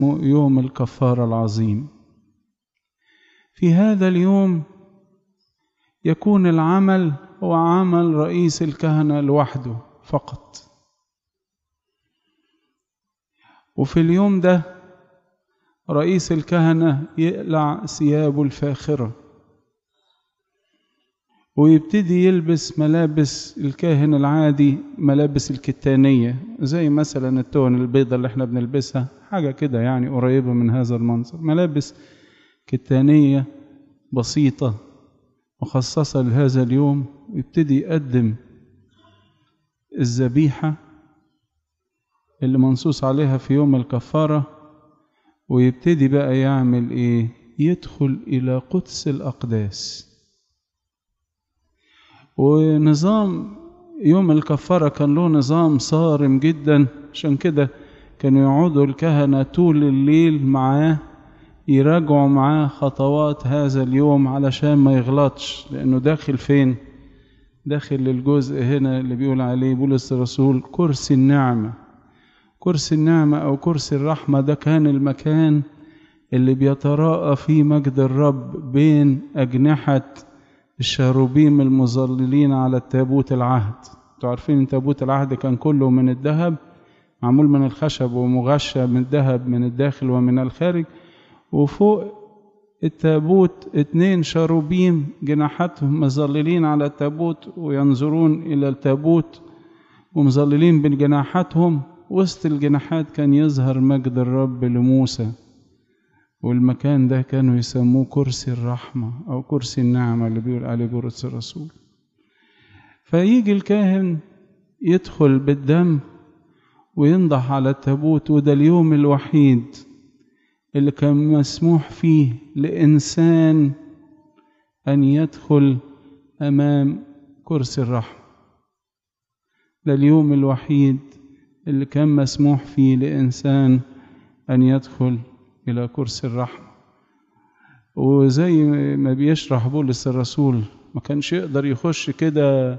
يوم الكفارة العظيم في هذا اليوم يكون العمل هو عمل رئيس الكهنة لوحده فقط وفي اليوم ده رئيس الكهنة يقلع ثيابه الفاخرة ويبتدي يلبس ملابس الكاهن العادي ملابس الكتانية زي مثلا التون البيضة اللي احنا بنلبسها حاجة كده يعني قريبة من هذا المنظر ملابس كتانية بسيطة مخصصة لهذا اليوم ويبتدي يقدم الذبيحة اللي منصوص عليها في يوم الكفارة ويبتدي بقى يعمل ايه يدخل الى قدس الاقداس ونظام يوم الكفارة كان له نظام صارم جدا عشان كده كانوا يقعدوا الكهنة طول الليل معاه يراجعوا معاه خطوات هذا اليوم علشان ما يغلطش لأنه داخل فين داخل الجزء هنا اللي بيقول عليه بولس الرسول كرسي النعمة كرسي النعمة أو كرسي الرحمة ده كان المكان اللي بيتراءى فيه مجد الرب بين أجنحة الشاروبيم المظللين على التابوت العهد انتوا عارفين ان تابوت العهد كان كله من الذهب معمول من الخشب ومغشى من الذهب من الداخل ومن الخارج وفوق التابوت اتنين شاروبيم جناحاتهم مظللين على التابوت وينظرون إلى التابوت ومظللين بجناحاتهم وسط الجناحات كان يظهر مجد الرب لموسى والمكان ده كانوا يسموه كرسي الرحمة أو كرسي النعمة اللي بيقول عليه بولس الرسول فيجي الكاهن يدخل بالدم وينضح على التابوت وده اليوم الوحيد اللي كان مسموح فيه لإنسان أن يدخل أمام كرسي الرحمة ده اليوم الوحيد اللي كان مسموح فيه لإنسان أن يدخل إلى كرسي الرحمة وزي ما بيشرح بولس الرسول ما كانش يقدر يخش كده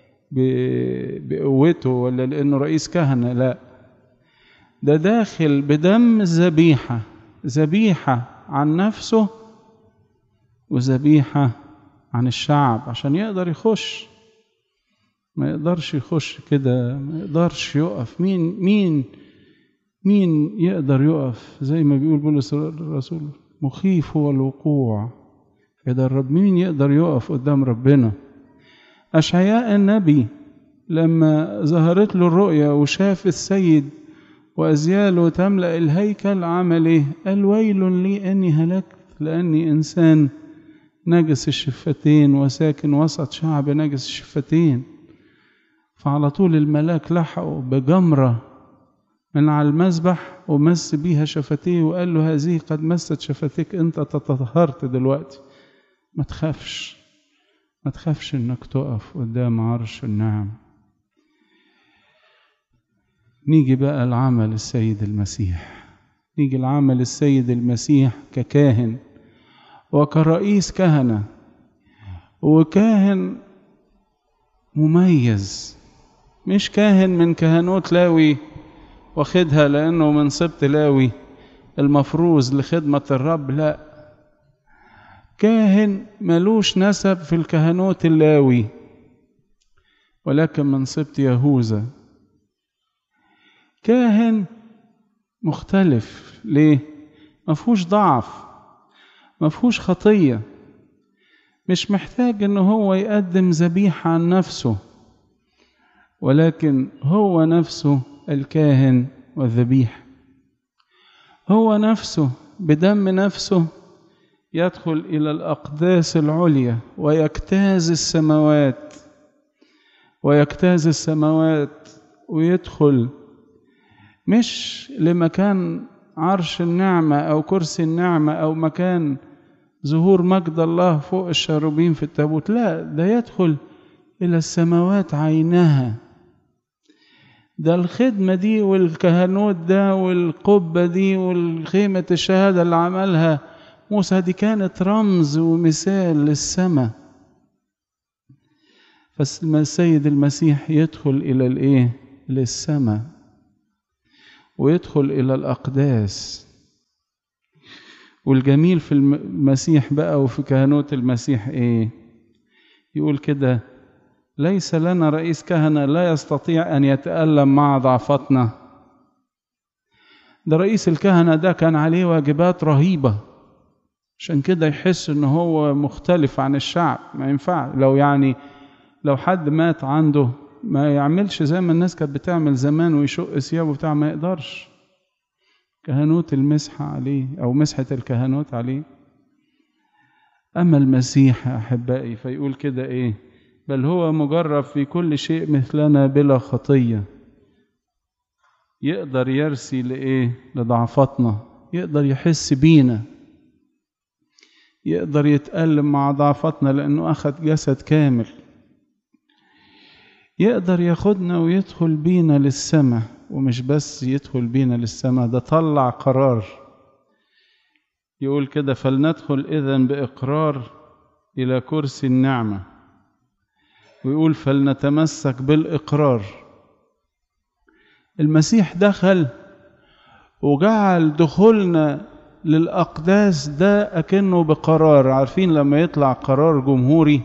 بقوته ولا لأنه رئيس كهنة لا ده داخل بدم الذبيحة ذبيحة عن نفسه وذبيحة عن الشعب عشان يقدر يخش ما يقدرش يخش كده ما يقدرش يقف مين مين مين يقدر يقف زي ما بيقول بولس الرسول مخيف هو الوقوع إذا الرب مين يقدر يقف قدام ربنا أشعياء النبي لما ظهرت له الرؤيا وشاف السيد وأزياله تملأ الهيكل عمل إيه؟ قال ويل لي أني هلكت لأني إنسان نجس الشفتين وساكن وسط شعب نجس الشفتين فعلى طول الملاك لحقه بجمرة من على المذبح ومس بيها شفتيه وقال له هذه قد مست شفتيك انت تطهرت دلوقتي ما تخافش ما تخافش انك تقف قدام عرش النعم نيجي بقى لعمل السيد المسيح نيجي لعمل السيد المسيح ككاهن وكرئيس كهنة وكاهن مميز مش كاهن من كهنوت لاوي واخدها لأنه من سبط لاوي المفروض لخدمة الرب لا كاهن ملوش نسب في الكهنوت اللاوي ولكن من سبط يهوذا كاهن مختلف ليه مفهوش ضعف مفهوش خطية مش محتاج ان هو يقدم ذبيحة عن نفسه ولكن هو نفسه الكاهن والذبيح هو نفسه بدم نفسه يدخل الى الاقداس العليا ويجتاز السماوات ويجتاز السماوات ويدخل مش لمكان عرش النعمة أو كرسي النعمة أو مكان ظهور مجد الله فوق الشاروبين في التابوت لا ده يدخل إلى السماوات عينها ده الخدمة دي والكهنوت ده والقبة دي والخيمة الشهادة اللي عملها موسى دي كانت رمز ومثال للسماء فالسيد المسيح يدخل إلى الإيه؟ للسماء ويدخل إلى الأقداس والجميل في المسيح بقى وفي كهنوت المسيح ايه يقول كده ليس لنا رئيس كهنة لا يستطيع أن يتألم مع ضعفتنا ده رئيس الكهنة ده كان عليه واجبات رهيبة عشان كده يحس ان هو مختلف عن الشعب ما ينفع لو يعني لو حد مات عنده ما يعملش زي ما الناس كانت بتعمل زمان ويشق ثيابه بتاع ما يقدرش كهنوت المسحة عليه أو مسحة الكهنوت عليه أما المسيح يا أحبائي فيقول كده إيه بل هو مجرب في كل شيء مثلنا بلا خطية يقدر يرسي لإيه لضعفتنا يقدر يحس بينا يقدر يتألم مع ضعفتنا لأنه أخذ جسد كامل يقدر ياخدنا ويدخل بينا للسماء ومش بس يدخل بينا للسماء ده طلع قرار يقول كده فلندخل إذن بإقرار إلى كرسي النعمة ويقول فلنتمسك بالإقرار المسيح دخل وجعل دخولنا للأقداس ده أكنه بقرار عارفين لما يطلع قرار جمهوري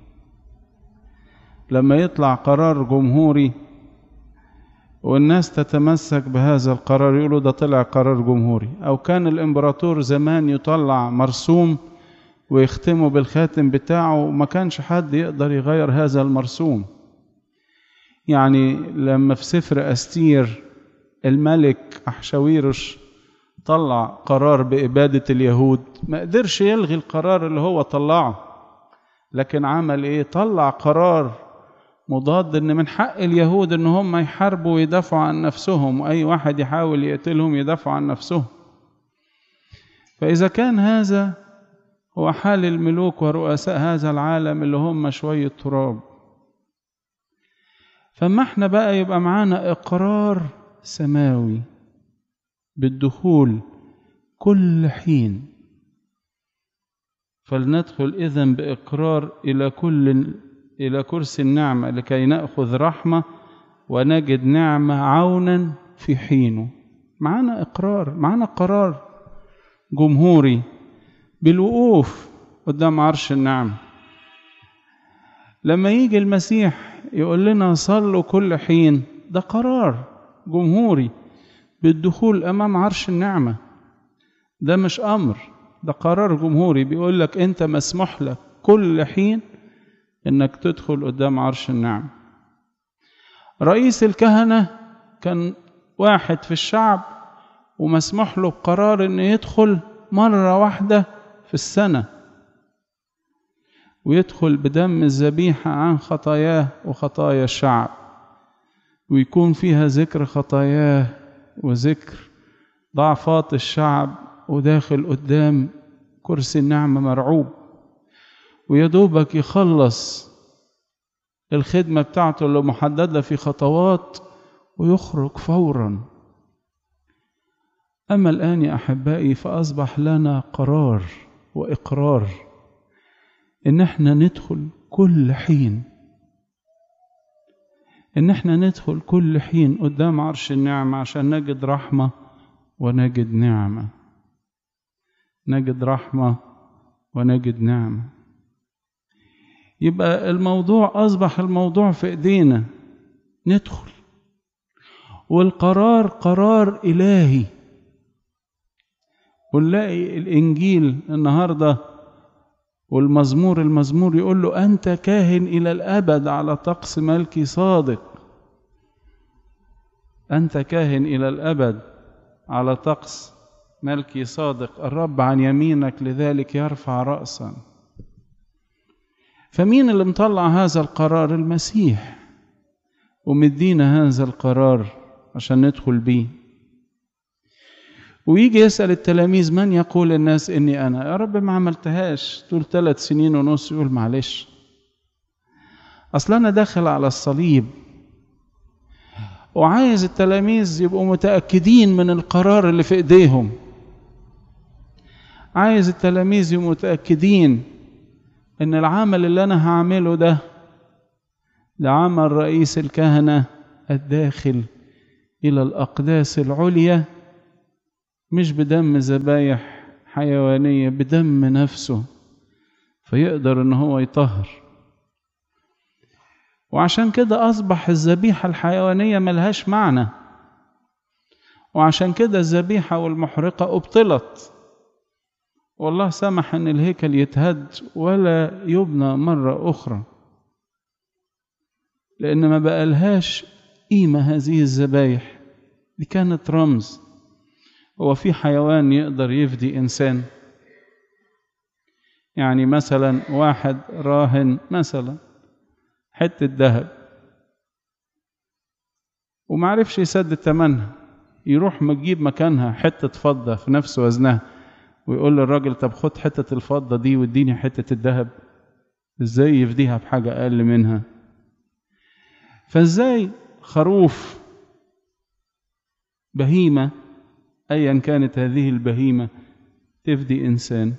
لما يطلع قرار جمهوري والناس تتمسك بهذا القرار يقولوا ده طلع قرار جمهوري أو كان الإمبراطور زمان يطلع مرسوم ويختمه بالخاتم بتاعه ما كانش حد يقدر يغير هذا المرسوم يعني لما في سفر أستير الملك أحشاويرش طلع قرار بإبادة اليهود ما قدرش يلغي القرار اللي هو طلعه لكن عمل إيه طلع قرار مضاد ان من حق اليهود ان هم يحاربوا ويدافعوا عن نفسهم واي واحد يحاول يقتلهم يدافعوا عن نفسهم فاذا كان هذا هو حال الملوك ورؤساء هذا العالم اللي هم شويه تراب فما احنا بقى يبقى معانا اقرار سماوي بالدخول كل حين فلندخل اذن باقرار الى كل إلى كرسي النعمة لكي نأخذ رحمة ونجد نعمة عونا في حينه معانا إقرار معانا قرار جمهوري بالوقوف قدام عرش النعمة لما يجي المسيح يقول لنا صلوا كل حين ده قرار جمهوري بالدخول أمام عرش النعمة ده مش أمر ده قرار جمهوري بيقول لك أنت مسموح لك كل حين انك تدخل قدام عرش النعم رئيس الكهنه كان واحد في الشعب ومسموح له بقرار انه يدخل مره واحده في السنه ويدخل بدم الذبيحه عن خطاياه وخطايا الشعب ويكون فيها ذكر خطاياه وذكر ضعفات الشعب وداخل قدام كرسي النعمه مرعوب ويا دوبك يخلص الخدمة بتاعته اللي محددة في خطوات ويخرج فورا أما الآن يا أحبائي فأصبح لنا قرار وإقرار إن احنا ندخل كل حين إن احنا ندخل كل حين قدام عرش النعمة عشان نجد رحمة ونجد نعمة نجد رحمة ونجد نعمه يبقى الموضوع أصبح الموضوع في إيدينا ندخل والقرار قرار إلهي ونلاقي الإنجيل النهاردة والمزمور المزمور يقول له أنت كاهن إلى الأبد على طقس ملكي صادق أنت كاهن إلى الأبد على طقس ملكي صادق الرب عن يمينك لذلك يرفع رأسا فمين اللي مطلع هذا القرار المسيح ومدينا هذا القرار عشان ندخل بيه ويجي يسأل التلاميذ من يقول الناس إني أنا يا رب ما عملتهاش طول ثلاث سنين ونص يقول معلش أصل أنا داخل على الصليب وعايز التلاميذ يبقوا متأكدين من القرار اللي في إيديهم عايز التلاميذ يبقوا متأكدين ان العمل اللي انا هعمله ده ده عمل رئيس الكهنه الداخل الى الاقداس العليا مش بدم ذبايح حيوانية بدم نفسه فيقدر ان هو يطهر وعشان كده اصبح الذبيحة الحيوانية ملهاش معنى وعشان كده الذبيحة والمحرقة ابطلت والله سمح ان الهيكل يتهد ولا يبنى مرة اخرى لان ما بقالهاش قيمة هذه الذبايح دي كانت رمز هو في حيوان يقدر يفدي انسان يعني مثلا واحد راهن مثلا حتة ذهب ومعرفش يسدد ثمنها يروح مجيب مكانها حتة فضة في نفس وزنها ويقول للراجل طب خد حتة الفضة دي واديني حتة الذهب ازاي يفديها بحاجة أقل منها فازاي خروف بهيمة أيا كانت هذه البهيمة تفدي إنسان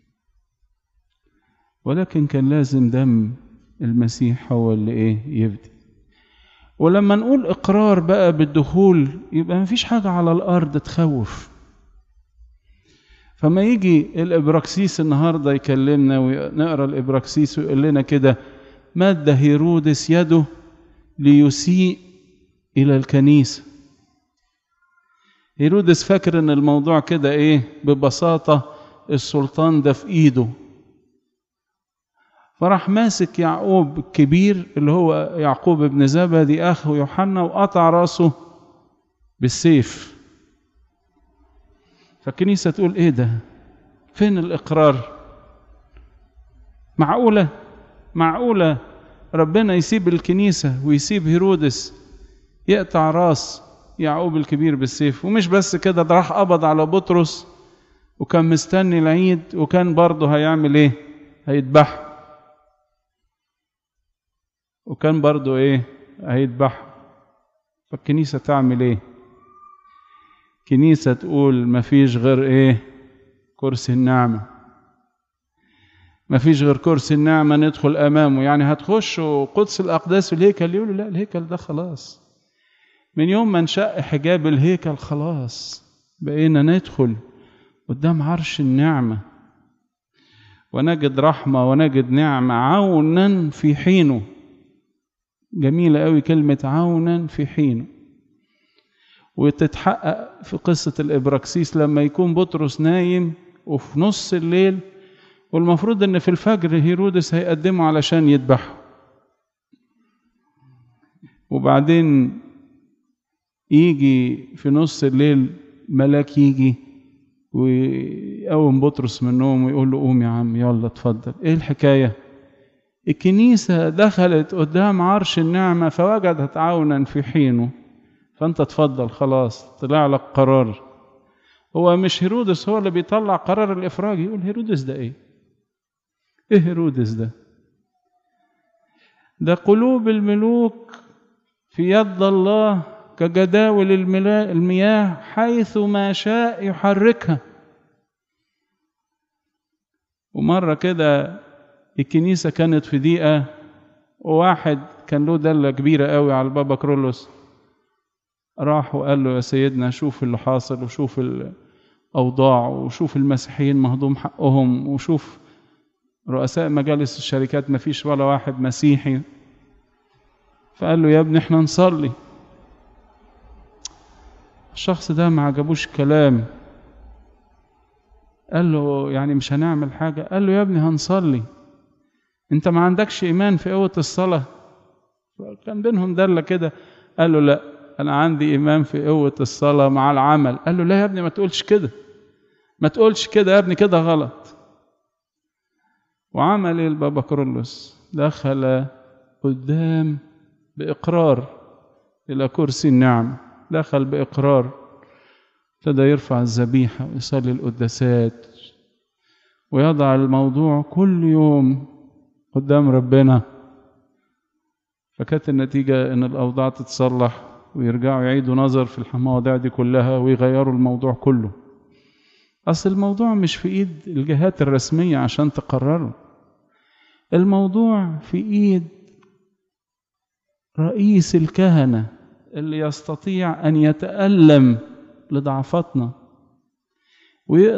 ولكن كان لازم دم المسيح هو اللي إيه يفدي ولما نقول إقرار بقى بالدخول يبقى مفيش حاجة على الأرض تخوف فما يجي الإبراكسيس النهاردة يكلمنا ونقرأ الإبراكسيس ويقول لنا كده مد هيرودس يده ليسيء إلى الكنيسة هيرودس فاكر ان الموضوع كده ايه ببساطة السلطان ده في ايده فراح ماسك يعقوب الكبير اللي هو يعقوب ابن زبدي اخو يوحنا وقطع راسه بالسيف فالكنيسة تقول ايه ده فين الاقرار معقولة معقولة ربنا يسيب الكنيسة ويسيب هيرودس يقطع راس يعقوب الكبير بالسيف ومش بس كده ده راح قبض على بطرس وكان مستني العيد وكان برضه هيعمل ايه هيذبحه وكان برضه ايه هيذبحه فالكنيسة تعمل ايه كنيسة تقول مفيش غير ايه كرسي النعمة مفيش غير كرسي النعمة ندخل أمامه يعني هتخشوا قدس الأقداس الهيكل يقولوا لا الهيكل ده خلاص من يوم ما انشق حجاب الهيكل خلاص بقينا ندخل قدام عرش النعمة ونجد رحمة ونجد نعمة عونا في حينه جميلة قوي كلمة عونا في حينه وتتحقق في قصة الإبراكسيس لما يكون بطرس نايم وفي نص الليل والمفروض ان في الفجر هيرودس هيقدمه علشان يذبحه وبعدين يجي في نص الليل ملاك يجي ويقوم بطرس من النوم ويقول له قوم يا عم يلا اتفضل ايه الحكايه الكنيسه دخلت قدام عرش النعمه فوجدت عونا في حينه فانت اتفضل خلاص طلع لك قرار هو مش هيرودس هو اللي بيطلع قرار الافراج يقول هيرودس ده ايه ايه هيرودس ده ده قلوب الملوك في يد الله كجداول المياه حيث ما شاء يحركها ومرة كده الكنيسة كانت في دقيقة وواحد كان له دلة كبيرة قوي على البابا كرولوس راح وقال له يا سيدنا شوف اللي حاصل وشوف الأوضاع وشوف المسيحيين مهضوم حقهم وشوف رؤساء مجالس الشركات ما فيش ولا واحد مسيحي فقال له يا ابني احنا نصلي الشخص ده ما عجبوش كلام قال له يعني مش هنعمل حاجة قال له يا ابني هنصلي انت ما عندكش ايمان في قوة الصلاة كان بينهم دلة كده قال له لا انا عندي ايمان في قوة الصلاة مع العمل قال له لا يا ابني ما تقولش كده ما تقولش كده يا ابني كده غلط وعمل ايه البابا كرولوس دخل قدام بإقرار إلى كرسي النعم دخل بإقرار ابتدى يرفع الذبيحة ويصلي القداسات ويضع الموضوع كل يوم قدام ربنا فكانت النتيجة إن الأوضاع تتصلح ويرجعوا يعيدوا نظر في المواضيع دي كلها ويغيروا الموضوع كله أصل الموضوع مش في إيد الجهات الرسمية عشان تقرره الموضوع في إيد رئيس الكهنة اللي يستطيع أن يتألم لضعفتنا